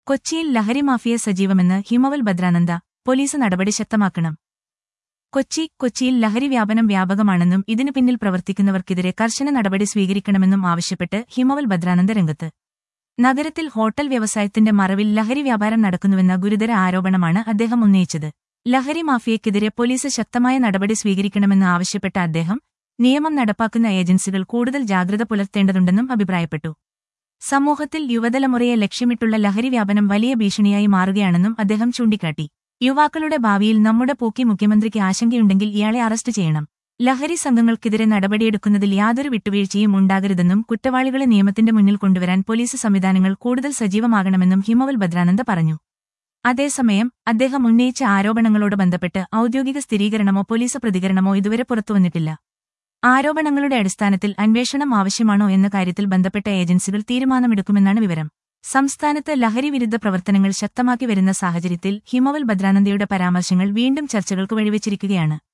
കൊച്ചിയിൽ ലഹരി മാഫിയ സജീവമെന്ന് ഹിമവൽ ഭദ്രാനന്ദ പോലീസ് നടപടി ശക്തമാക്കണം കൊച്ചി കൊച്ചിയിൽ ലഹരി വ്യാപനം വ്യാപകമാണെന്നും ഇതിനു പിന്നിൽ പ്രവർത്തിക്കുന്നവർക്കെതിരെ കർശന നടപടി സ്വീകരിക്കണമെന്നും ആവശ്യപ്പെട്ട് ഹിമവൽ ഭദ്രാനന്ദ രംഗത്ത് നഗരത്തിൽ ഹോട്ടൽ വ്യവസായത്തിന്റെ മറവിൽ ലഹരി വ്യാപാരം നടക്കുന്നുവെന്ന ഗുരുതര ആരോപണമാണ് അദ്ദേഹം ഉന്നയിച്ചത് ലഹരി മാഫിയയ്ക്കെതിരെ പോലീസ് ശക്തമായ നടപടി സ്വീകരിക്കണമെന്ന് ആവശ്യപ്പെട്ട അദ്ദേഹം നിയമം നടപ്പാക്കുന്ന ഏജൻസികൾ കൂടുതൽ ജാഗ്രത പുലർത്തേണ്ടതുണ്ടെന്നും അഭിപ്രായപ്പെട്ടു സമൂഹത്തിൽ യുവതലമുറയെ ലക്ഷ്യമിട്ടുള്ള ലഹരി വ്യാപനം വലിയ ഭീഷണിയായി മാറുകയാണെന്നും അദ്ദേഹം ചൂണ്ടിക്കാട്ടി യുവാക്കളുടെ ഭാവിയിൽ നമ്മുടെ പൂക്കി മുഖ്യമന്ത്രിക്ക് ആശങ്കയുണ്ടെങ്കിൽ ഇയാളെ അറസ്റ്റ് ചെയ്യണം ലഹരി സംഘങ്ങൾക്കെതിരെ നടപടിയെടുക്കുന്നതിൽ യാതൊരു വിട്ടുവീഴ്ചയും ഉണ്ടാകരുതെന്നും കുറ്റവാളികളെ നിയമത്തിന്റെ മുന്നിൽ കൊണ്ടുവരാൻ പോലീസ് സംവിധാനങ്ങൾ കൂടുതൽ സജീവമാകണമെന്നും ഹിമവൽ ഭദ്രാനന്ദ പറഞ്ഞു അതേസമയം അദ്ദേഹം ഉന്നയിച്ച ആരോപണങ്ങളോട് ബന്ധപ്പെട്ട് ഔദ്യോഗിക സ്ഥിരീകരണമോ പോലീസ് പ്രതികരണമോ ഇതുവരെ പുറത്തുവന്നിട്ടില്ല ആരോപണങ്ങളുടെ അടിസ്ഥാനത്തിൽ അന്വേഷണം ആവശ്യമാണോ എന്ന കാര്യത്തിൽ ബന്ധപ്പെട്ട ഏജൻസികൾ തീരുമാനമെടുക്കുമെന്നാണ് വിവരം സംസ്ഥാനത്ത് ലഹരി വിരുദ്ധ പ്രവർത്തനങ്ങൾ ശക്തമാക്കി വരുന്ന സാഹചര്യത്തിൽ ഹിമവൽ ഭദ്രാനന്ദയുടെ പരാമർശങ്ങൾ വീണ്ടും ചർച്ചകൾക്ക് വഴിവെച്ചിരിക്കുകയാണ്